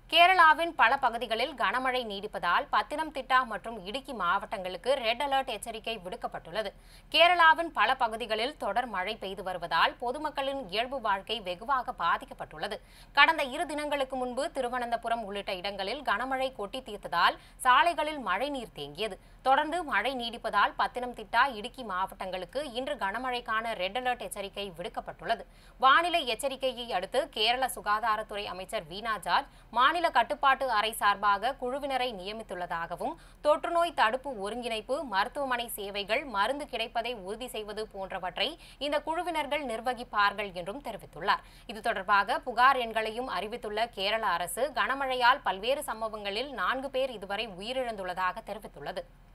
கேரளாவின் பல பகுதிகளில் கனமழை நீடிப்பதால் பத்தினம்திட்டா மற்றும் இடுக்கி மாவட்டங்களுக்கு ரெட் அலர்ட் எச்சரிக்கை விடுக்கப்பட்டுள்ளது கேரளாவின் பல பகுதிகளில் தொடர் மழை பெய்து வருவதால் பொதுமக்களின் இயல்பு வாழ்க்கை வெகுவாக பாதிக்கப்பட்டுள்ளது கடந்த இரு தினங்களுக்கு முன்பு திருவனந்தபுரம் உள்ளிட்ட இடங்களில் கனமழை கொட்டி தீர்த்ததால் சாலைகளில் மழைநீர் தேங்கியது தொடர்ந்து மழை நீடிப்பதால் பத்தினம்திட்டா இடுக்கி மாவட்டங்களுக்கு இன்று கனமழைக்கான ரெட் அலர்ட் எச்சரிக்கை விடுக்கப்பட்டுள்ளது வானிலை எச்சரிக்கையை அடுத்து கேரள சுகாதாரத்துறை அமைச்சர் வீணா ஜார்ஜ் மாநில கட்டுப்பாட்டு அறை சார்பாக குழுவினரை நியமித்துள்ளதாகவும் தொற்றுநோய் தடுப்பு ஒருங்கிணைப்பு மருத்துவமனை சேவைகள் மருந்து கிடைப்பதை உறுதி செய்வது போன்றவற்றை இந்த குழுவினர்கள் நிர்வகிப்பார்கள் என்றும் தெரிவித்துள்ளார் இது தொடர்பாக புகார் எண்களையும் அறிவித்துள்ள கேரள அரசு கனமழையால் பல்வேறு சம்பவங்களில் நான்கு பேர் இதுவரை உயிரிழந்துள்ளதாக தெரிவித்துள்ளது